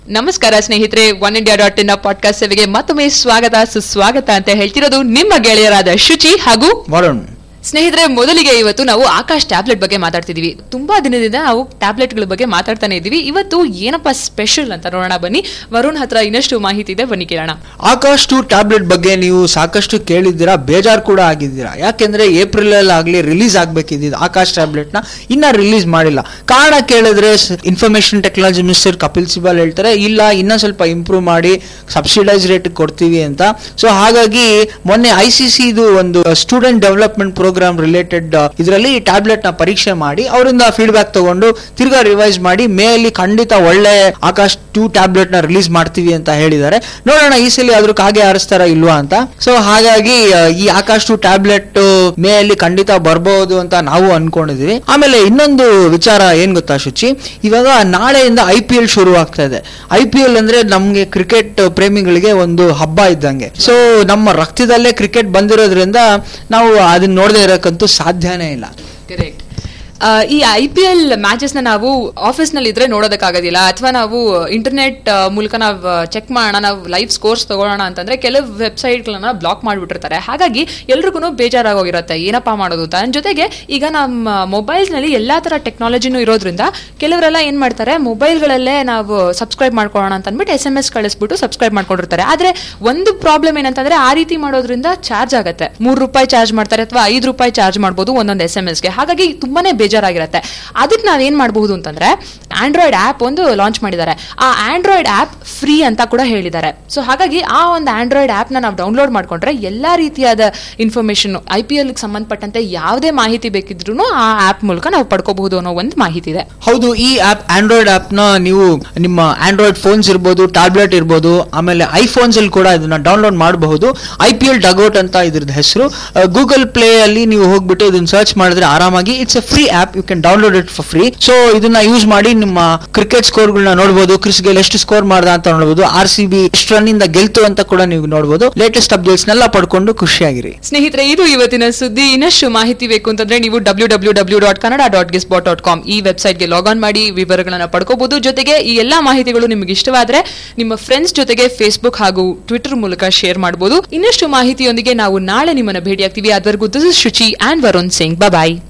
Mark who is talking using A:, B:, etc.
A: ನಮಸ್ಕಾರ ಸ್ನೇಹಿತರೆ one India dot in podcast ಸೇವೆಗೆ ಮತ್ತೊಮ್ಮೆ ಸ್ವಾಗತ ಸುಸ್ವಾಗತ ಅಂತ ಹೇಳ್ತಿರೋದು ನಿಮ್ಮ ಗೆಳೆಯರಾದ ಶುಚಿ ಹಾಗೂ
B: ವರುಣ್
A: ಸ್ನೇಹಿತರೆ ಮೊದಲಿಗೆ ಇವತ್ತು ನಾವು ಆಕಾಶ್ ಟ್ಯಾಬ್ಲೆಟ್ ಬಗ್ಗೆ ಮಾತಾಡ್ತಿದೀವಿ ತುಂಬಾ ದಿನದಿಂದ ನಾವು ಟ್ಯಾಬ್ಲೆಟ್ಗಳ ಬಗ್ಗೆ ಮಾತಾಡ್ತಾನೆ ಇದೀವಿ ಇವತ್ತು ಏನಪ್ಪಾ ಸ್ಪೆಷಲ್ ಅಂತ ನೋಡೋಣ ಬನ್ನಿ ವರುಣ್ ಹತ್ರ ಇನ್ನಷ್ಟು ಮಾಹಿತಿ ಇದೆ ಬನ್ನಿ ಕೇಳೋಣ
B: ಆಕಾಶ್ ಟು ಟ್ಯಾಬ್ಲೆಟ್ ಬಗ್ಗೆ ನೀವು ಸಾಕಷ್ಟು ಕೇಳಿದ್ದೀರಾ ಬೇಜಾರು ಕೂಡ ಆಗಿದ್ದೀರಾ ಯಾಕೆಂದ್ರೆ ಏಪ್ರಿಲ್ ಅಲ್ಲಿ ಆಗ್ಲಿ ರಿಲೀಸ್ ಆಗ್ಬೇಕಿದ್ದು ಆಕಾಶ್ ಟ್ಯಾಬ್ಲೆಟ್ ನ ಇನ್ನ ರಿಲೀಸ್ ಮಾಡಿಲ್ಲ ಕಾರಣ ಕೇಳಿದ್ರೆ information technology minister Kapil Sibal ಹೇಳ್ತಾರೆ ಇಲ್ಲ ಇನ್ನ ಸ್ವಲ್ಪ ಇಂಪ್ರೂವ್ ಮಾಡಿ ಸಬ್ಸಿಡೈಸ್ ರೇಟ್ ಕೊಡ್ತೀವಿ ಅಂತ ಸೊ ಹಾಗಾಗಿ ಮೊನ್ನೆ ಐ ಸಿ ಸಿ ಇದು ಒಂದು ಸ್ಟೂಡೆಂಟ್ ಡೆವಲಪ್ಮೆಂಟ್ ಪ್ರೋಗ್ರಾಮ್ ರಿಲೇಟೆಡ್ ಇದರಲ್ಲಿ ಟ್ಯಾಬ್ಲೆಟ್ ನ ಪರೀಕ್ಷೆ ಮಾಡಿ ಅವರಿಂದ ಫೀಡ್ಬ್ಯಾಕ್ ತಗೊಂಡು ತಿರ್ಗಾ ರಿವೈಸ್ ಮಾಡಿ ಮೇ ಅಲ್ಲಿ ಖಂಡಿತ ಒಳ್ಳೆ ಆಕಾಶ್ ಟೂ ಟ್ಯಾಬ್ಲೆಟ್ ನ ರಿಲೀಸ್ ಮಾಡ್ತೀವಿ ಅಂತ ಹೇಳಿದ್ದಾರೆ ನೋಡೋಣ ಈ ಸಲ ಅದ್ರ ಕಾಗೆ ಹಾರಿಸ್ತಾರ ಇಲ್ವಾ ಅಂತ ಸೊ ಹಾಗಾಗಿ ಆ, ಈ ಆಕಾಶ್ ಟು ಟ್ಯಾಬ್ಲೆಟ್ ಮೇ ಅಲ್ಲಿ ಖಂಡಿತ ಬರಬಹುದು ಅಂತ ನಾವು ಅನ್ಕೊಂಡಿದೀವಿ ಆಮೇಲೆ ಇನ್ನೊಂದು ವಿಚಾರ ಏನ್ ಗೊತ್ತಾ ಶುಚಿ ಇವಾಗ ನಾಳೆಯಿಂದ ಐ ಪಿ ಎಲ್ ಶುರು ಆಗ್ತಾ ಇದೆ ಐ ಪಿ ಎಲ್ ಅಂದ್ರೆ ನಮ್ಗೆ ಕ್ರಿಕೆಟ್ ಪ್ರೇಮಿಗಳಿಗೆ ಒಂದು ಹಬ್ಬ ಇದ್ದಂಗೆ ಸೊ ನಮ್ಮ ರಕ್ತದಲ್ಲೇ ಕ್ರಿಕೆಟ್ ಬಂದಿರೋದ್ರಿಂದ ನಾವು ಅದನ್ನ ನೋಡದೆ ಇರೋಕ್ಕಂತೂ ಸಾಧ್ಯನೇ ಇಲ್ಲ
A: ಕರೆಕ್ಟ್ ಈ ಐ ಪಿ ಎಲ್ ಮ್ಯಾಚಸ್ ನ ನಾವು ಆಫೀಸ್ ನಲ್ಲಿ ಇದ್ರೆ ನೋಡೋದಕ್ಕಾಗೋದಿಲ್ಲ ಅಥವಾ ನಾವು ಇಂಟರ್ನೆಟ್ ಮೂಲಕ ನಾವು ಚೆಕ್ ಮಾಡೋಣ ನಾವು ಲೈವ್ ಸ್ಕೋರ್ಸ್ ತಗೊಳ್ಳೋಣ ಅಂತಂದ್ರೆ ಕೆಲವು ವೆಬ್ಸೈಟ್ ಗಳನ್ನ ಬ್ಲಾಕ್ ಮಾಡಿಬಿಟ್ಟಿರ್ತಾರೆ ಹಾಗಾಗಿ ಎಲ್ರಿಗೂ ಬೇಜಾರಾಗೋಗಿರುತ್ತೆ ಏನಪ್ಪಾ ಮಾಡೋದು ಅಂತ ಅದ್ರ ಜೊತೆಗೆ ಈಗ ನಮ್ಮ ಮೊಬೈಲ್ಸ್ ನಲ್ಲಿ ಎಲ್ಲಾ ತರ ಟೆಕ್ನಾಲಜಿನೂ ಇರೋದ್ರಿಂದ ಕೆಲವರೆಲ್ಲ ಏನ್ ಮಾಡ್ತಾರೆ ಮೊಬೈಲ್ಗಳಲ್ಲೇ ನಾವು ಸಬ್ಸ್ಕ್ರೈಬ್ ಮಾಡ್ಕೊಳ್ಳೋಣ ಅಂತ ಅಂದ್ಬಿಟ್ಟು ಎಸ್ ಎಂ ಎಸ್ ಕಳಿಸ್ಬಿಟ್ಟು ಸಬ್ಸ್ಕ್ರೈಬ್ ಮಾಡ್ಕೊಂಡಿರ್ತಾರೆ ಆದ್ರೆ ಒಂದು ಪ್ರಾಬ್ಲಮ್ ಏನಂತಂದ್ರೆ ಆ ರೀತಿ ಮಾಡೋದ್ರಿಂದ ಚಾರ್ಜ್ ಆಗುತ್ತೆ ಮೂರು ರೂಪಾಯಿ ಚಾರ್ಜ್ ಮಾಡ್ತಾರೆ ಅಥವಾ ಐದು ರೂಪಾಯಿ ಚಾರ್ಜ್ ಮಾಡ್ಬೋದು ಒಂದೊಂದು ಎಸ್ ಎಂ ಎಸ್ಗೆ ಹಾಗಾಗಿ ತುಂಬಾನೇ ಬೇಜಾರಾಗಿರುತ್ತೆ ಅದಕ್ಕೆ ನಾವ್ ಏನ್ ಮಾಡಬಹುದು ಅಂತಂದ್ರೆ ಆಂಡ್ರಾಯ್ಡ್ ಆಪ್ ಒಂದು ಲಾಂಚ್ ಮಾಡಿದ್ದಾರೆ ಆ ಆಂಡ್ರಾಯ್ಡ್ ಆಪ್ ಫ್ರೀ ಅಂತ ಕೂಡ ಹೇಳಿದ್ದಾರೆ ಸೊ ಹಾಗಾಗಿ ಆ ಒಂದು ಆಂಡ್ರಾಯ್ಡ್ ಆಪ್ ನ ನಾವು ಡೌನ್ಲೋಡ್ ಮಾಡ್ಕೊಂಡ್ರೆ ಎಲ್ಲಾ ರೀತಿಯಾದ ಇನ್ಫಾರ್ಮೇಶನ್ ಐ ಪಿ ಎಲ್ ಸಂಬಂಧಪಟ್ಟಂತೆ ಯಾವುದೇ ಮಾಹಿತಿ ಬೇಕಿದ್ರು ಆ ಆಪ್ ಮೂಲಕ ನಾವು ಪಡ್ಕೋಬಹುದು ಅನ್ನೋ ಒಂದು ಮಾಹಿತಿ ಇದೆ
B: ಹೌದು ಈ ಆಪ್ ಆಂಡ್ರಾಯ್ಡ್ ಆಪ್ ನ ನೀವು ನಿಮ್ಮ ಆಂಡ್ರಾಯ್ಡ್ ಫೋನ್ಸ್ ಇರ್ಬೋದು ಟ್ಯಾಬ್ಲೆಟ್ ಇರ್ಬೋದು ಆಮೇಲೆ ಐಫೋನ್ಸ್ ಅಲ್ಲಿ ಕೂಡ ಇದನ್ನ ಡೌನ್ಲೋಡ್ ಮಾಡಬಹುದು ಐ ಪಿ ಎಲ್ ಡಗೌಟ್ ಅಂತ ಇದ್ರದ್ದು ಹೆಸರು ಗೂಗಲ್ ಪ್ಲೇ ಅಲ್ಲಿ ನೀವು ಹೋಗ್ಬಿಟ್ಟು ಇದನ್ನ ಸರ್ಚ್ ಮಾಡಿದ್ರೆ ಆರಾಮಾಗಿ it's a free app you can download it for free so ಇದನ್ನ ಯೂಸ್ ಮಾಡಿ ನಿಮ್ಮ ಕ್ರಿಕೆಟ್ ಸ್ಕೋರ್ಗಳನ್ನ ನೋಡಬಹುದು ಕ್ರಿಸ್ ಗೆಲ್ ಎಷ್ಟು ಸ್ಕೋರ್ ಮಾಡ್ದ ಅಂತ ನೋಡಬಹುದು ಆರ್ ಸಿ ಬಿ ಎಷ್ಟು ರನ್ ಇಂದ ಗೆಲ್ತು ಅಂತ ಕೂಡ ನೀವು ನೋಡಬಹುದು ಲೇಟೆಸ್ಟ್ ಅಪ್ಡೇಟ್ಸ್ ನೆಲ್ಲ ಪಡ್ಕೊಂಡು ಖುಷಿಯಾಗಿರಿ
A: ಸ್ನೇಹಿತರೆ ಇದು ಇವತ್ತಿನ ಸುದ್ದಿ ಇನ್ನಷ್ಟು ಮಾಹಿತಿ ಬೇಕು ಅಂತಂದ್ರೆ ನೀವು W W W dot Kannada dot gizbot dot com ಈ ವೆಬ್ಸೈಟ್ಗೆ ಲಾಗ್ ಆನ್ ಮಾಡಿ ವಿವರಗಳನ್ನ ಪಡ್ಕೋಬಹುದು ಜೊತೆಗೆ ಈ ಎಲ್ಲಾ ಮಾಹಿತಿಗಳು ನಿಮಗೆ ಇಷ್ಟವಾದ್ರೆ ನಿಮ್ಮ ಫ್ರೆಂಡ್ಸ್ ಜೊತೆಗೆ ಫೇಸ್ಬುಕ್ ಹಾಗೂ ಟ್ವಿಟರ್ ಮೂಲಕ ಶೇರ್ ಮಾಡಬಹುದು ಇನ್ನಷ್ಟು ಮಾಹಿತಿಯೊಂದಿಗೆ ನಾವು ನಾಳೆ ನಿಮ್ಮನ್ನ ಭೇಟಿಯಾಗ್ತೀವಿ ಅದುವರೆಗೂ this is Shuchi and Varun Singh bye